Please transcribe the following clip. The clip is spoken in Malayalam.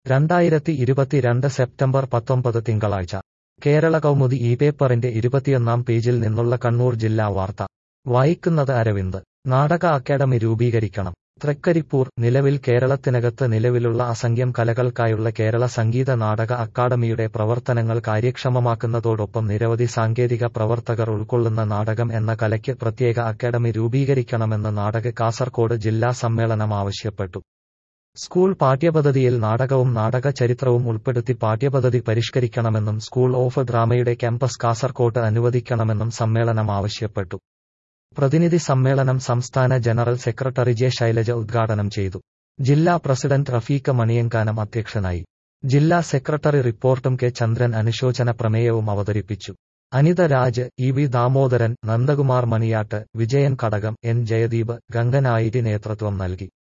രണ്ടായിരത്തി ഇരുപത്തിരണ്ട് സെപ്റ്റംബർ പത്തൊമ്പത് തിങ്കളാഴ്ച കേരള കൗമുദി ഈ പേപ്പറിന്റെ ഇരുപത്തിയൊന്നാം പേജിൽ നിന്നുള്ള കണ്ണൂർ ജില്ലാ വാർത്ത വായിക്കുന്നത് അരവിന്ദ് നാടക അക്കാദമി രൂപീകരിക്കണം തൃക്കരിപ്പൂർ നിലവിൽ കേരളത്തിനകത്ത് നിലവിലുള്ള അസംഖ്യം കലകൾക്കായുള്ള കേരള സംഗീത നാടക അക്കാദമിയുടെ പ്രവർത്തനങ്ങൾ കാര്യക്ഷമമാക്കുന്നതോടൊപ്പം നിരവധി സാങ്കേതിക പ്രവർത്തകർ ഉൾക്കൊള്ളുന്ന നാടകം എന്ന കലയ്ക്ക് പ്രത്യേക അക്കാദമി രൂപീകരിക്കണമെന്ന് നാടക കാസർകോട് ജില്ലാ സമ്മേളനം ആവശ്യപ്പെട്ടു സ്കൂൾ പാഠ്യപദ്ധതിയിൽ നാടകവും നാടക ചരിത്രവും ഉൾപ്പെടുത്തി പാഠ്യപദ്ധതി പരിഷ്കരിക്കണമെന്നും സ്കൂൾ ഓഫ് ഡ്രാമയുടെ ക്യാമ്പസ് കാസർകോട്ട് അനുവദിക്കണമെന്നും സമ്മേളനം ആവശ്യപ്പെട്ടു പ്രതിനിധി സമ്മേളനം സംസ്ഥാന ജനറൽ സെക്രട്ടറി ജെ ശൈലജ ഉദ്ഘാടനം ചെയ്തു ജില്ലാ പ്രസിഡന്റ് റഫീഖ് മണിയങ്കാനം അധ്യക്ഷനായി ജില്ലാ സെക്രട്ടറി റിപ്പോർട്ടും കെ ചന്ദ്രൻ അനുശോചന പ്രമേയവും അവതരിപ്പിച്ചു Anitha Raj E V Damodaran Nandakumar Maniyat Vijayan Kadakam N Jayadeep ഗംഗനായിരി നേതൃത്വം നൽകി